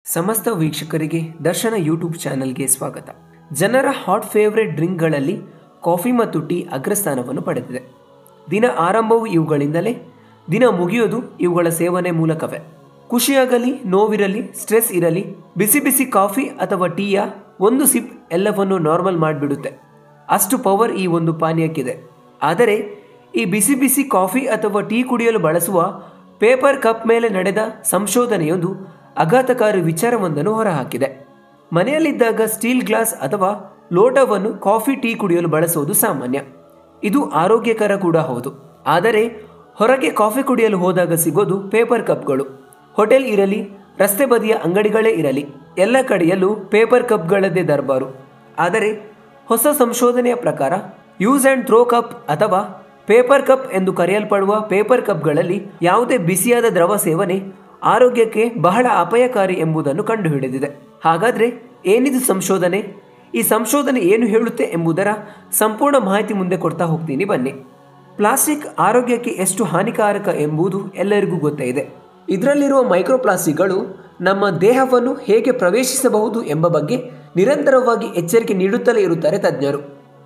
ಸಮಸ್ತ ವೀಕ್ಷಕರಿಗೆ ದರ್ಶನ ಯೂಟ್ಯೂಬ್ ಚಾನೆಲ್ಗೆ ಸ್ವಾಗತ ಜನರ ಹಾಟ್ ಫೇವರೆಟ್ ಡ್ರಿಂಕ್ಗಳಲ್ಲಿ ಕಾಫಿ ಮತ್ತು ಟೀ ಅಗ್ರಸ್ಥಾನವನ್ನು ಪಡೆದಿದೆ ದಿನ ಆರಂಭವು ಇವುಗಳಿಂದಲೇ ದಿನ ಮುಗಿಯೋದು ಇವುಗಳ ಸೇವನೆ ಮೂಲಕವೇ ಖುಷಿಯಾಗಲಿ ನೋವಿರಲಿ ಸ್ಟ್ರೆಸ್ ಇರಲಿ ಬಿಸಿ ಬಿಸಿ ಕಾಫಿ ಅಥವಾ ಟೀಯ ಒಂದು ಸಿಪ್ ಎಲ್ಲವನ್ನು ನಾರ್ಮಲ್ ಮಾಡಿಬಿಡುತ್ತೆ ಅಷ್ಟು ಪವರ್ ಈ ಒಂದು ಪಾನೀಯಕ್ಕಿದೆ ಆದರೆ ಈ ಬಿಸಿ ಬಿಸಿ ಕಾಫಿ ಅಥವಾ ಟೀ ಕುಡಿಯಲು ಬಳಸುವ ಪೇಪರ್ ಕಪ್ ಮೇಲೆ ನಡೆದ ಸಂಶೋಧನೆಯೊಂದು ಆಘಾತಕಾರಿ ವಿಚಾರವೊಂದನ್ನು ಹೊರಹಾಕಿದೆ ಮನೆಯಲ್ಲಿದ್ದಾಗ ಸ್ಟೀಲ್ ಗ್ಲಾಸ್ ಅಥವಾ ಲೋಟವನ್ನು ಕಾಫಿ ಟೀ ಕುಡಿಯಲು ಬಳಸುವುದು ಸಾಮಾನ್ಯ ಇದು ಆರೋಗ್ಯಕರ ಕೂಡ ಹೌದು ಆದರೆ ಹೊರಗೆ ಕಾಫಿ ಕುಡಿಯಲು ಹೋದಾಗ ಸಿಗೋದು ಪೇಪರ್ ಕಪ್ಗಳು ಹೋಟೆಲ್ ಇರಲಿ ರಸ್ತೆ ಬದಿಯ ಅಂಗಡಿಗಳೇ ಇರಲಿ ಎಲ್ಲ ಕಡೆಯಲ್ಲೂ ಪೇಪರ್ ಕಪ್ಗಳದ್ದೇ ದರ್ಬಾರು ಆದರೆ ಹೊಸ ಸಂಶೋಧನೆಯ ಪ್ರಕಾರ ಯೂಸ್ ಆ್ಯಂಡ್ ಥ್ರೋ ಕಪ್ ಅಥವಾ ಪೇಪರ್ ಕಪ್ ಎಂದು ಕರೆಯಲ್ಪಡುವ ಪೇಪರ್ ಕಪ್ಗಳಲ್ಲಿ ಯಾವುದೇ ಬಿಸಿಯಾದ ದ್ರವ ಸೇವನೆ ಆರೋಗ್ಯಕ್ಕೆ ಬಹಳ ಅಪಾಯಕಾರಿ ಎಂಬುದನ್ನು ಕಂಡುಹಿಡಿದಿದೆ ಹಾಗಾದರೆ ಏನಿದು ಸಂಶೋಧನೆ ಈ ಸಂಶೋಧನೆ ಏನು ಹೇಳುತ್ತೆ ಎಂಬುದರ ಸಂಪೂರ್ಣ ಮಾಹಿತಿ ಮುಂದೆ ಕೊಡ್ತಾ ಹೋಗ್ತೀನಿ ಬನ್ನಿ ಪ್ಲಾಸ್ಟಿಕ್ ಆರೋಗ್ಯಕ್ಕೆ ಎಷ್ಟು ಹಾನಿಕಾರಕ ಎಂಬುದು ಎಲ್ಲರಿಗೂ ಗೊತ್ತೇ ಇದೆ ಇದರಲ್ಲಿರುವ ಮೈಕ್ರೋಪ್ಲಾಸ್ಟಿಕ್ಗಳು ನಮ್ಮ ದೇಹವನ್ನು ಹೇಗೆ ಪ್ರವೇಶಿಸಬಹುದು ಎಂಬ ಬಗ್ಗೆ ನಿರಂತರವಾಗಿ ಎಚ್ಚರಿಕೆ ನೀಡುತ್ತಲೇ ಇರುತ್ತಾರೆ ತಜ್ಞರು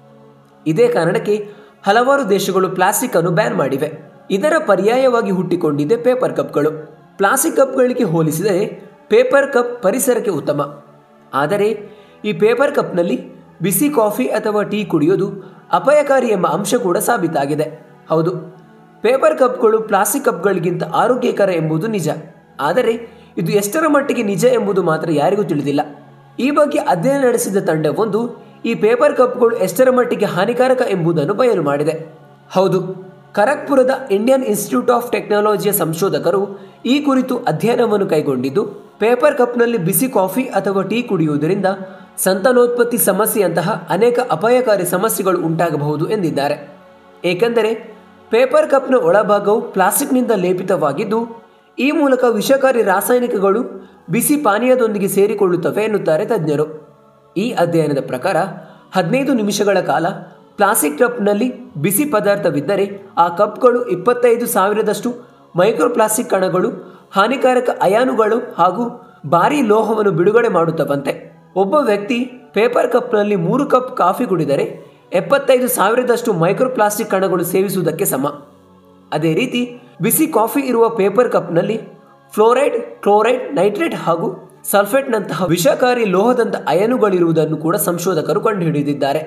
ಇದೇ ಕಾರಣಕ್ಕೆ ಹಲವಾರು ದೇಶಗಳು ಪ್ಲಾಸ್ಟಿಕ್ ಅನ್ನು ಬ್ಯಾನ್ ಮಾಡಿವೆ ಇದರ ಪರ್ಯಾಯವಾಗಿ ಹುಟ್ಟಿಕೊಂಡಿದೆ ಪೇಪರ್ ಕಪ್ಗಳು ಪ್ಲಾಸ್ಟಿಕ್ ಕಪ್ಗಳಿಗೆ ಹೋಲಿಸಿದರೆ ಪೇಪರ್ ಕಪ್ ಪರಿಸರಕ್ಕೆ ಉತ್ತಮ ಆದರೆ ಈ ಪೇಪರ್ ಕಪ್ನಲ್ಲಿ ಬಿಸಿ ಕಾಫಿ ಅಥವಾ ಟೀ ಕುಡಿಯೋದು ಅಪಾಯಕಾರಿ ಎಂಬ ಅಂಶ ಕೂಡ ಸಾಬೀತಾಗಿದೆ ಹೌದು ಪೇಪರ್ ಕಪ್ಗಳು ಪ್ಲಾಸ್ಟಿಕ್ ಕಪ್ಗಳಿಗಿಂತ ಆರೋಗ್ಯಕರ ಎಂಬುದು ನಿಜ ಆದರೆ ಇದು ಎಷ್ಟರ ಮಟ್ಟಿಗೆ ನಿಜ ಎಂಬುದು ಮಾತ್ರ ಯಾರಿಗೂ ತಿಳಿದಿಲ್ಲ ಈ ಬಗ್ಗೆ ಅಧ್ಯಯನ ನಡೆಸಿದ ತಂಡವೊಂದು ಈ ಪೇಪರ್ ಕಪ್ಗಳು ಎಷ್ಟರ ಮಟ್ಟಿಗೆ ಹಾನಿಕಾರಕ ಎಂಬುದನ್ನು ಬಯಲು ಮಾಡಿದೆ ಹೌದು ಖರಗ್ಪುರದ ಇಂಡಿಯನ್ ಇನ್ಸ್ಟಿಟ್ಯೂಟ್ ಆಫ್ ಟೆಕ್ನಾಲಜಿಯ ಸಂಶೋಧಕರು ಈ ಕುರಿತು ಅಧ್ಯಯನವನ್ನು ಕೈಗೊಂಡಿದ್ದು ಪೇಪರ್ ಕಪ್ನಲ್ಲಿ ಬಿಸಿ ಕಾಫಿ ಅಥವಾ ಟೀ ಕುಡಿಯುವುದರಿಂದ ಸಂತಾನೋತ್ಪತ್ತಿ ಸಮಸ್ಯೆಯಂತಹ ಅನೇಕ ಅಪಾಯಕಾರಿ ಸಮಸ್ಯೆಗಳು ಉಂಟಾಗಬಹುದು ಎಂದಿದ್ದಾರೆ ಏಕೆಂದರೆ ಪೇಪರ್ ಕಪ್ನ ಒಳಭಾಗವು ಪ್ಲಾಸ್ಟಿಕ್ನಿಂದ ಲೇಪಿತವಾಗಿದ್ದು ಈ ಮೂಲಕ ವಿಷಕಾರಿ ರಾಸಾಯನಿಕಗಳು ಬಿಸಿ ಪಾನೀಯದೊಂದಿಗೆ ಸೇರಿಕೊಳ್ಳುತ್ತವೆ ಎನ್ನುತ್ತಾರೆ ತಜ್ಞರು ಈ ಅಧ್ಯಯನದ ಪ್ರಕಾರ ಹದಿನೈದು ನಿಮಿಷಗಳ ಕಾಲ ಪ್ಲಾಸ್ಟಿಕ್ ಕಪ್ನಲ್ಲಿ ಬಿಸಿ ಪದಾರ್ಥವಿದ್ದರೆ ಆ ಕಪ್ಗಳು ಇಪ್ಪತ್ತೈದು ಸಾವಿರದಷ್ಟು ಮೈಕ್ರೋಪ್ಲಾಸ್ಟಿಕ್ ಕಣಗಳು ಹಾನಿಕಾರಕ ಅಯಾನುಗಳು ಹಾಗೂ ಭಾರೀ ಲೋಹವನ್ನು ಬಿಡುಗಡೆ ಮಾಡುತ್ತವಂತೆ ಒಬ್ಬ ವ್ಯಕ್ತಿ ಪೇಪರ್ ಕಪ್ನಲ್ಲಿ ಮೂರು ಕಪ್ ಕಾಫಿ ಕುಡಿದರೆ ಎಪ್ಪತ್ತೈದು ಸಾವಿರದಷ್ಟು ಮೈಕ್ರೋಪ್ಲಾಸ್ಟಿಕ್ ಕಣಗಳು ಸೇವಿಸುವುದಕ್ಕೆ ಸಮ ಅದೇ ರೀತಿ ಬಿಸಿ ಕಾಫಿ ಇರುವ ಪೇಪರ್ ಕಪ್ನಲ್ಲಿ ಫ್ಲೋರೈಡ್ ಕ್ಲೋರೈಡ್ ನೈಟ್ರೇಟ್ ಹಾಗೂ ಸಲ್ಫೇಟ್ನಂತಹ ವಿಷಕಾರಿ ಲೋಹದಂತ ಅಯನುಗಳಿರುವುದನ್ನು ಕೂಡ ಸಂಶೋಧಕರು ಕಂಡುಹಿಡಿದಿದ್ದಾರೆ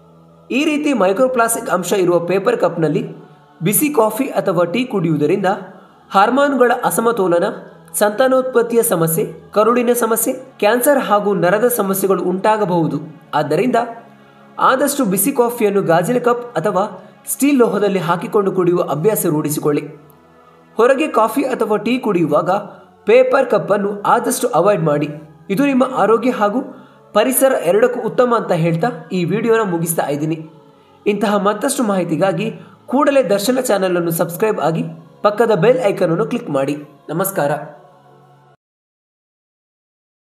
ಈ ರೀತಿ ಮೈಕ್ರೋಪ್ಲಾಸ್ಟಿಕ್ ಅಂಶ ಇರುವ ಪೇಪರ್ ಕಪ್ನಲ್ಲಿ ಬಿಸಿ ಕಾಫಿ ಅಥವಾ ಟೀ ಕುಡಿಯುವುದರಿಂದ ಹಾರ್ಮೋನ್ಗಳ ಅಸಮತೋಲನ ಸಂತಾನೋತ್ಪತ್ತಿಯ ಸಮಸ್ಯೆ ಕರುಳಿನ ಸಮಸ್ಯೆ ಕ್ಯಾನ್ಸರ್ ಹಾಗೂ ನರದ ಸಮಸ್ಯೆಗಳು ಉಂಟಾಗಬಹುದು ಆದ್ದರಿಂದ ಆದಷ್ಟು ಬಿಸಿ ಕಾಫಿಯನ್ನು ಗಾಜಿನ ಕಪ್ ಅಥವಾ ಸ್ಟೀಲ್ ಲೋಹದಲ್ಲಿ ಹಾಕಿಕೊಂಡು ಕುಡಿಯುವ ಅಭ್ಯಾಸ ರೂಢಿಸಿಕೊಳ್ಳಿ ಹೊರಗೆ ಕಾಫಿ ಅಥವಾ ಟೀ ಕುಡಿಯುವಾಗ ಪೇಪರ್ ಕಪ್ಪನ್ನು ಆದಷ್ಟು ಅವಾಯ್ಡ್ ಮಾಡಿ ಇದು ನಿಮ್ಮ ಆರೋಗ್ಯ ಹಾಗೂ ಪರಿಸರ ಎರಡಕ್ಕೂ ಉತ್ತಮ ಅಂತ ಹೇಳ್ತಾ ಈ ವಿಡಿಯೋನ ಮುಗಿಸ್ತಾ ಇದ್ದೀನಿ ಇಂತಹ ಮತ್ತಷ್ಟು ಮಾಹಿತಿಗಾಗಿ ಕೂಡಲೇ ದರ್ಶನ ಚಾನಲನ್ನು ಸಬ್ಸ್ಕ್ರೈಬ್ ಆಗಿ ಪಕ್ಕದ ಬೆಲ್ ಐಕನನ್ನು ಕ್ಲಿಕ್ ಮಾಡಿ ನಮಸ್ಕಾರ